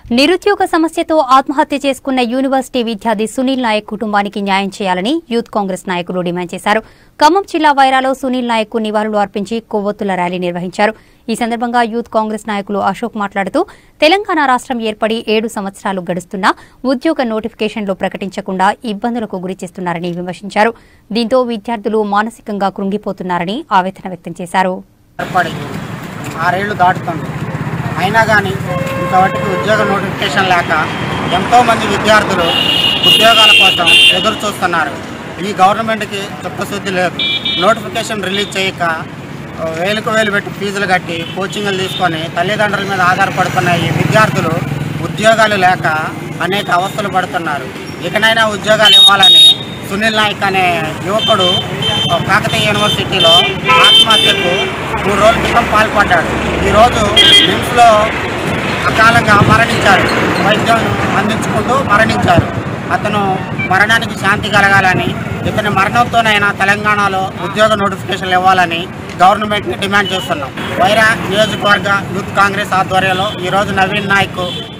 నిరుద్యోగ సమస్యతో ఆత్మహత్య చేసుకున్న యూనివర్సిటీ విద్యార్థి సునీల్ నాయక్ కుటుంబానికి న్యాయం చేయాలని యూత్ కాంగ్రెస్ నాయకులు డిమాండ్ చేశారు ఖమ్మం జిల్లా వైరాలో సునీల్ నాయక్ కు నివాళులు అర్పించి కొవ్వొత్తుల ర్యాలీ నిర్వహించారు ఈ సందర్భంగా యూత్ కాంగ్రెస్ నాయకులు అశోక్ మాట్లాడుతూ తెలంగాణ రాష్ట్రం ఏర్పడి ఏడు సంవత్సరాలు గడుస్తున్నా ఉద్యోగ నోటిఫికేషన్లు ప్రకటించకుండా ఇబ్బందులకు గురిచేస్తున్నారని విమర్శించారు దీంతో విద్యార్థులు మానసికంగా కృంగిపోతున్నారని ఆవేదన వ్యక్తం చేశారు ఏర్పడి ఆరేళ్లు దాటుతుంది అయినా కానీ ఇంతవరకు ఉద్యోగ నోటిఫికేషన్ లేక ఎంతోమంది విద్యార్థులు ఉద్యోగాల కోసం ఎదురు చూస్తున్నారు ఈ గవర్నమెంట్కి చిత్తశుద్ధి లేదు నోటిఫికేషన్ రిలీజ్ చేయక ఆ, వేలకు వేలు పెట్టి ఫీజులు కట్టి కోచింగ్లు తీసుకొని తల్లిదండ్రుల మీద ఆధారపడుతున్న ఈ విద్యార్థులు ఉద్యోగాలు లేక అనేక అవస్థలు పడుతున్నారు ఇకనైనా ఉద్యోగాలు ఇవ్వాలని సునీల్ నాయక్ అనే యువకుడు ఆ, కాకతీయ యూనివర్సిటీలో ఆత్మహత్యకు మూడు రోజుల క్రితం పాల్పడ్డాడు ఈరోజు నిమ్స్లో అకాలంగా మరణించారు వైద్యం అందించుకుంటూ మరణించారు అతను మరణానికి శాంతి కలగాలని ఇతని మరణంతోనైనా తెలంగాణలో ఉద్యోగ నోటిఫికేషన్లు ఇవ్వాలని గవర్నమెంట్ని డిమాండ్ చేస్తున్నాం వైరా నియోజకవర్గ యూత్ కాంగ్రెస్ ఆధ్వర్యంలో ఈరోజు నవీన్ నాయక్